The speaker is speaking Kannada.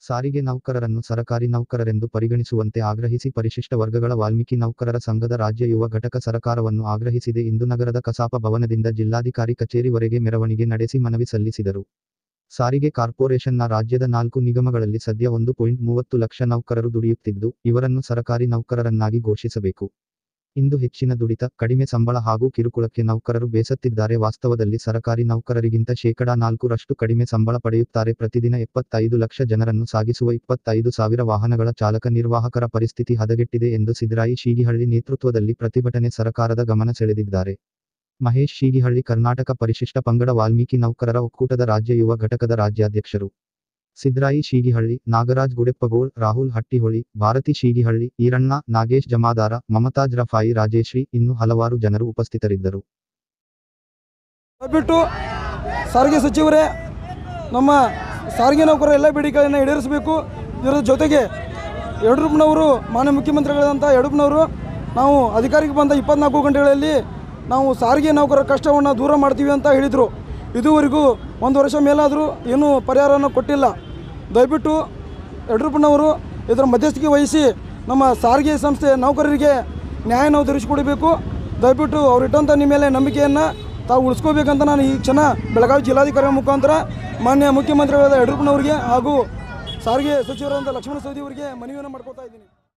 ಸಾರಿಗೆ ನೌಕರರನ್ನು ಸರಕಾರಿ ನೌಕರರೆಂದು ಪರಿಗಣಿಸುವಂತೆ ಆಗ್ರಹಿಸಿ ಪರಿಶಿಷ್ಟ ವರ್ಗಗಳ ವಾಲ್ಮೀಕಿ ನೌಕರರ ಸಂಘದ ರಾಜ್ಯ ಯುವ ಘಟಕ ಸರಕಾರವನ್ನು ಆಗ್ರಹಿಸಿದೆ ಇಂದು ನಗರದ ಕಸಾಪ ಭವನದಿಂದ ಜಿಲ್ಲಾಧಿಕಾರಿ ಕಚೇರಿವರೆಗೆ ಮೆರವಣಿಗೆ ನಡೆಸಿ ಮನವಿ ಸಲ್ಲಿಸಿದರು ಸಾರಿಗೆ ಕಾರ್ಪೊರೇಷನ್ನ ರಾಜ್ಯದ ನಾಲ್ಕು ನಿಗಮಗಳಲ್ಲಿ ಸದ್ಯ ಒಂದು ಪಾಯಿಂಟ್ ಮೂವತ್ತು ಲಕ್ಷ ನೌಕರರು ದುಡಿಯುತ್ತಿದ್ದು ಇವರನ್ನು ಸರಕಾರಿ ನೌಕರರನ್ನಾಗಿ ಘೋಷಿಸಬೇಕು ಇಂದು ಹೆಚ್ಚಿನ ದುಡಿತ ಕಡಿಮೆ ಸಂಬಳ ಹಾಗೂ ಕಿರುಕುಳಕ್ಕೆ ನೌಕರರು ಬೇಸತ್ತಿದ್ದಾರೆ ವಾಸ್ತವದಲ್ಲಿ ಸರಕಾರಿ ನೌಕರರಿಗಿಂತ ಶೇಕಡಾ ನಾಲ್ಕರಷ್ಟು ಕಡಿಮೆ ಸಂಬಳ ಪಡೆಯುತ್ತಾರೆ ಪ್ರತಿದಿನ ಎಪ್ಪತ್ತೈದು ಲಕ್ಷ ಜನರನ್ನು ಸಾಗಿಸುವ ಇಪ್ಪತ್ತೈದು ಸಾವಿರ ವಾಹನಗಳ ಚಾಲಕ ನಿರ್ವಾಹಕರ ಪರಿಸ್ಥಿತಿ ಹದಗೆಟ್ಟಿದೆ ಎಂದು ಸಿದ್ದರಾಯಿ ಶೀಗಿಹಳ್ಳಿ ನೇತೃತ್ವದಲ್ಲಿ ಪ್ರತಿಭಟನೆ ಸರಕಾರದ ಗಮನ ಸೆಳೆದಿದ್ದಾರೆ ಮಹೇಶ್ ಶೀಗಿಹಳ್ಳಿ ಕರ್ನಾಟಕ ಪರಿಶಿಷ್ಟ ಪಂಗಡ ವಾಲ್ಮೀಕಿ ನೌಕರರ ಒಕ್ಕೂಟದ ರಾಜ್ಯ ಯುವ ಘಟಕದ ರಾಜ್ಯಾಧ್ಯಕ್ಷರು ಸಿದ್ರಾಯಿ ಶೀಗಿಹಳ್ಳಿ ನಾಗರಾಜ್ ಗುಡೆಪ್ಪಗೋಳ್ ರಾಹುಲ್ ಹಟ್ಟಿಹೊಳಿ ಭಾರತಿ ಶೀಗಿಹಳ್ಳಿ ಈರಣ್ಣ ನಾಗೇಶ್ ಜಮಾದಾರ ಮಮತಾಜ್ ರಫಾಯಿ ರಾಜೇಶ್ರೀ ಇನ್ನು ಹಲವಾರು ಜನರು ಉಪಸ್ಥಿತರಿದ್ದರು ಬಿಟ್ಟು ಸಾರಿಗೆ ಸಚಿವರೇ ನಮ್ಮ ಸಾರಿಗೆ ನೌಕರರ ಎಲ್ಲ ಬೇಡಿಕೆಗಳನ್ನು ಈಡೇರಿಸಬೇಕು ಇದರ ಜೊತೆಗೆ ಯಡಿಯೂರಪ್ಪನವರು ಮಾನ್ಯ ಮುಖ್ಯಮಂತ್ರಿಗಳಾದಂಥ ಯಡಿಯೂರಪ್ಪನವರು ನಾವು ಅಧಿಕಾರಕ್ಕೆ ಬಂದ ಇಪ್ಪತ್ನಾಲ್ಕು ಗಂಟೆಗಳಲ್ಲಿ ನಾವು ಸಾರಿಗೆ ನೌಕರರ ಕಷ್ಟವನ್ನು ದೂರ ಮಾಡ್ತೀವಿ ಅಂತ ಹೇಳಿದರು ಇದುವರೆಗೂ ಒಂದು ವರ್ಷ ಮೇಲಾದರೂ ಏನೂ ಪರಿಹಾರವನ್ನು ಕೊಟ್ಟಿಲ್ಲ ದಯವಿಟ್ಟು ಯಡಿಯೂರಪ್ಪನವರು ಇದರ ಮಧ್ಯಸ್ಥಿಕೆ ವಹಿಸಿ ನಮ್ಮ ಸಾರಿಗೆ ಸಂಸ್ಥೆ ನೌಕರರಿಗೆ ನ್ಯಾಯನ ಒದಗಿಸಿಕೊಡಬೇಕು ದಯವಿಟ್ಟು ಅವ್ರು ಇಟ್ಟಂಥ ನಿಮ್ಮ ಮೇಲೆ ನಂಬಿಕೆಯನ್ನು ತಾವು ಉಳಿಸ್ಕೋಬೇಕಂತ ನಾನು ಈ ಕ್ಷಣ ಬೆಳಗಾವಿ ಜಿಲ್ಲಾಧಿಕಾರಿ ಮುಖಾಂತರ ಮಾನ್ಯ ಮುಖ್ಯಮಂತ್ರಿಗಳಾದ ಯಡಿಯೂರಪ್ಪನವರಿಗೆ ಹಾಗೂ ಸಾರಿಗೆ ಸಚಿವರಾದಂಥ ಲಕ್ಷ್ಮಣ ಸವದಿ ಅವರಿಗೆ ಮನವಿಯನ್ನು ಮಾಡ್ಕೊತಾ ಇದ್ದೀನಿ